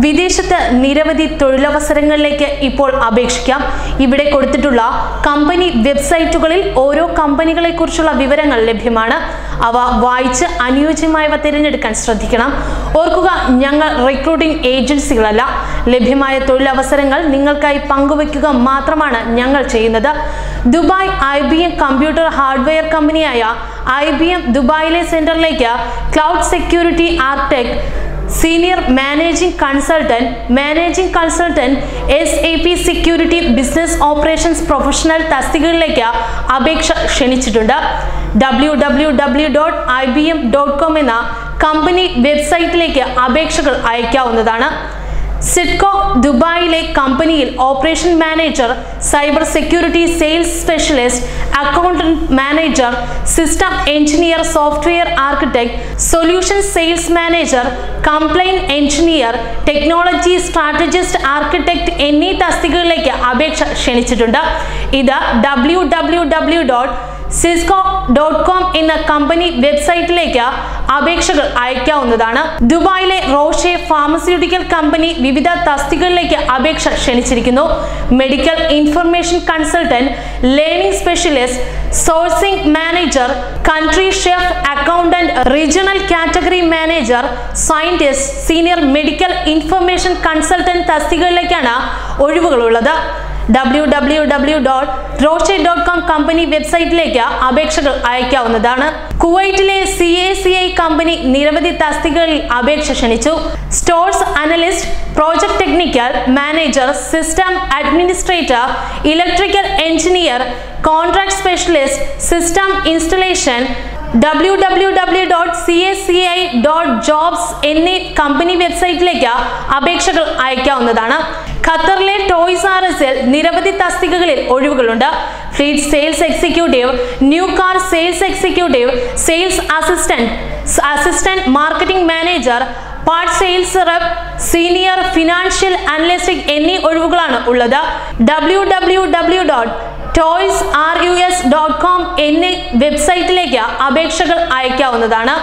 വിദേശത്ത് നിരവധി തൊഴിലവസരങ്ങളിലേക്ക് ഇപ്പോൾ അപേക്ഷിക്കാം ഇവിടെ കൊടുത്തിട്ടുള്ള കമ്പനി വെബ്സൈറ്റുകളിൽ ഓരോ കമ്പനികളെ കുറിച്ചുള്ള വിവരങ്ങൾ ലഭ്യമാണ് അവ വായിച്ച് അനുയോജ്യമായവ തിരഞ്ഞെടുക്കാൻ ശ്രദ്ധിക്കണം ഓർക്കുക ഞങ്ങൾ റിക്രൂട്ടിംഗ് ഏജൻസികളല്ല ലഭ്യമായ തൊഴിലവസരങ്ങൾ നിങ്ങൾക്കായി പങ്കുവയ്ക്കുക മാത്രമാണ് ഞങ്ങൾ ചെയ്യുന്നത് Dubai I B M computer hardware കമ്പനിയായ ഐ ബി എം ദുബായിലെ സെന്ററിലേക്ക് cloud security architect senior managing consultant managing consultant S A P security business operations professional തസ്തികകളിലേക്ക് അപേക്ഷ ക്ഷണിച്ചിട്ടുണ്ട് W W W dot I B M dot com എന്ന company വെബ്സൈറ്റിലേക്ക് അപേക്ഷകൾ അയക്കാവുന്നതാണ് സിഡ്കോ ദുബായിലെ കമ്പനിയിൽ operation manager cyber security sales specialist accountant manager system engineer software architect solution sales manager complaint engineer technology strategist architect എന്നീ തസ്തികകളിലേക്ക് അപേക്ഷ ക്ഷണിച്ചിട്ടുണ്ട് ഇത് W W W dot Cisco dot com എന്ന കമ്പനി വെബ്സൈറ്റിലേക്ക് അപേക്ഷകൾ അയക്കാവുന്നതാണ് ദുബായിലെ റോഷെ ഫാർമസ്യൂട്ടിക്കൽ കമ്പനി വിവിധ തസ്തികകളിലേക്ക് അപേക്ഷ ക്ഷണിച്ചിരിക്കുന്നു medical information consultant learning specialist sourcing manager country chef accountant regional category manager scientist senior medical information consultant തസ്തികകളിലേക്കാണ് ഒഴിവുകളുള്ളത് W W W dot Roche dot com company വെബ്സൈറ്റിലേക്ക് അപേക്ഷകൾ അയക്കാവുന്നതാണ് കുവൈറ്റിലെ C A C I company നിരവധി തസ്തികകളിൽ അപേക്ഷ ക്ഷണിച്ചു stores analyst project technical manager system administrator electrical engineer contract specialist system installation W W W dot C S C I dot jobs എന്നീ company വെബ്സൈറ്റിലേക്ക് അപേക്ഷകൾ അയക്കാവുന്നതാണ് ഖത്തറിലെ ടോയ്സ് ആർ എസിൽ നിരവധി തസ്തികകളിൽ ഒഴിവുകളുണ്ട് fleet sales executive new car sales executive sales assistant assistant marketing manager part sales rep senior financial analytic എന്നീ ഒഴിവുകളാണ് ഉള്ളത് W W W dot toys R U S dot com എന്നീ വെബ്സൈറ്റിലേക്ക് അപേക്ഷകൾ അയക്കാവുന്നതാണ്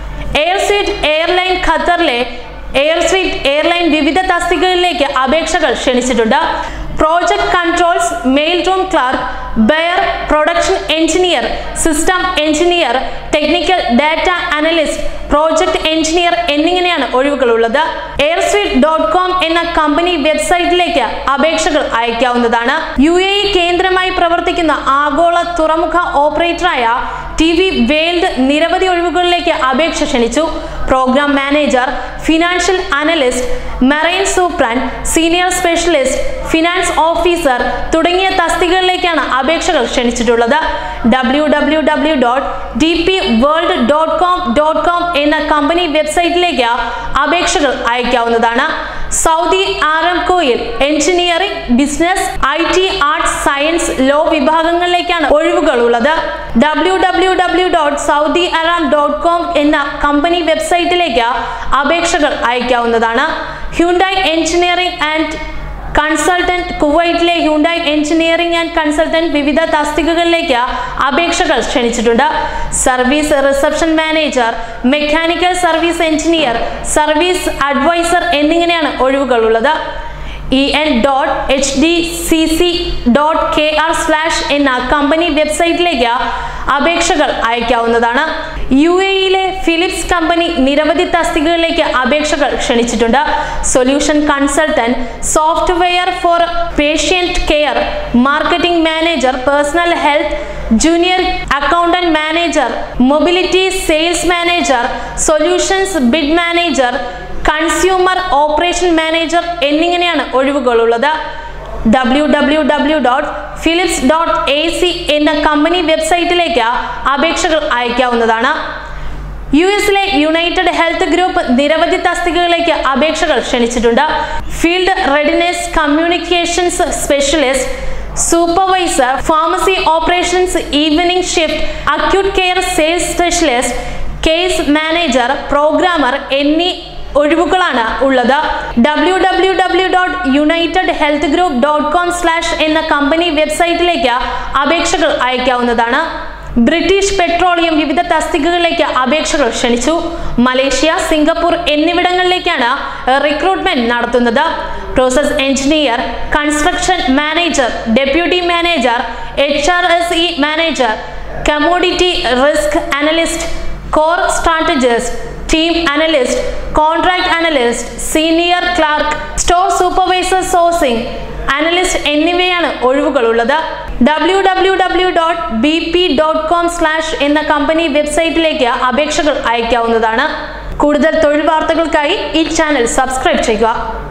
എയർ സ്വീറ്റ് എയർലൈൻ ഖത്തറിലെ air swift airline വിവിധ തസ്തികകളിലേക്ക് അപേക്ഷകൾ ക്ഷണിച്ചിട്ടുണ്ട് project controls mail room clerk bare production engineer system engineer technical data analyst project engineer എന്നിങ്ങനെയാണ് ഒഴിവുകളുള്ളത് എയർ സ്വീറ്റ് ഡോട്ട് കോം എന്ന കമ്പനി വെബ്സൈറ്റിലേക്ക് അപേക്ഷകൾ അയക്കാവുന്നതാണ് യു എ ഇ കേന്ദ്രമായി പ്രവർത്തിക്കുന്ന ആഗോള തുറമുഖ ഓപ്പറേറ്ററായ ടി വി വേൾഡ് നിരവധി ഒഴിവുകളിലേക്ക് അപേക്ഷ ക്ഷണിച്ചു program manager financial analyst marine superintendent senior specialist finance officer തുടങ്ങിയ തസ്തികകളിലേക്കാണ് അപേക്ഷകൾ ക്ഷണിച്ചിട്ടുള്ളത് W W W dot D P world dot com dot com എന്ന കമ്പനി വെബ്സൈറ്റിലേക്ക് അപേക്ഷകൾ അയക്കാവുന്നതാണ് സൗദി ആറംകോയിൽ engineering business I T arts science law വിഭാഗങ്ങളിലേക്കാണ് ഒഴിവുകൾ ഉള്ളത് W W W dot Saudi Aram dot com എന്ന കമ്പനി വെബ്സൈറ്റിലേക്ക് അപേക്ഷകൾ അയക്കാവുന്നതാണ് ഹ്യുണ്ടായി എഞ്ചിനീയറിംഗ് ആൻഡ് കൺസൾട്ടന്റ് കുവൈറ്റിലെ ഹ്യുണ്ടായി എഞ്ചിനീയറിംഗ് ആൻഡ് കൺസൾട്ടന്റ് വിവിധ തസ്തികകളിലേക്ക് അപേക്ഷകൾ ക്ഷണിച്ചിട്ടുണ്ട് service reception manager mechanical service engineer service advisor എന്നിങ്ങനെയാണ് ഒഴിവുകൾ ഉള്ളത് E N dot H D C C dot K R slash എന്ന കമ്പനി വെബ്സൈറ്റിലേക്ക് അപേക്ഷകൾ അയക്കാവുന്നതാണ് യു എയിലെ ഫിലിപ്സ് കമ്പനി നിരവധി തസ്തികകളിലേക്ക് അപേക്ഷകൾ ക്ഷണിച്ചിട്ടുണ്ട് solution consultant software for patient care marketing manager personal health junior accountant manager mobility sales manager solutions bid manager consumer operation manager എന്നിങ്ങനെയാണ് ഒഴിവുകളുള്ളത് W W W dot Philips dot A C എന്ന company വെബ്സൈറ്റിലേക്ക് അപേക്ഷകൾ അയക്കാവുന്നതാണ് U എസിലെ United Health group നിരവധി തസ്തികകളിലേക്ക് അപേക്ഷകൾ ക്ഷണിച്ചിട്ടുണ്ട് field readiness communications specialist supervisor pharmacy operations evening shift acute care sales specialist case manager programmer എന്നീ ഒഴിവുകളാണ് ഉള്ളത് W W W dot United Health Group dot com slash എന്ന കമ്പനി വെബ്സൈറ്റിലേക്ക് അപേക്ഷകൾ അയക്കാവുന്നതാണ് ബ്രിട്ടീഷ് പെട്രോളിയം വിവിധ തസ്തികകളിലേക്ക് അപേക്ഷകൾ ക്ഷണിച്ചു മലേഷ്യ സിംഗപ്പൂർ എന്നിവിടങ്ങളിലേക്കാണ് റിക്രൂട്ട്മെന്റ് നടത്തുന്നത് process engineer construction manager deputy manager H R S E manager commodity risk analyst core strategist team analyst contract analyst senior clerk store supervisor sourcing analyst എന്നിവയാണ് ഒഴിവുകളുള്ളത് W W W dot B P dot com slash എന്ന company വെബ്സൈറ്റിലേക്ക് അപേക്ഷകൾ അയക്കാവുന്നതാണ് കൂടുതൽ തൊഴിൽ വാർത്തകൾക്കായി ഈ ചാനൽ സബ്സ്ക്രൈബ് ചെയ്യുക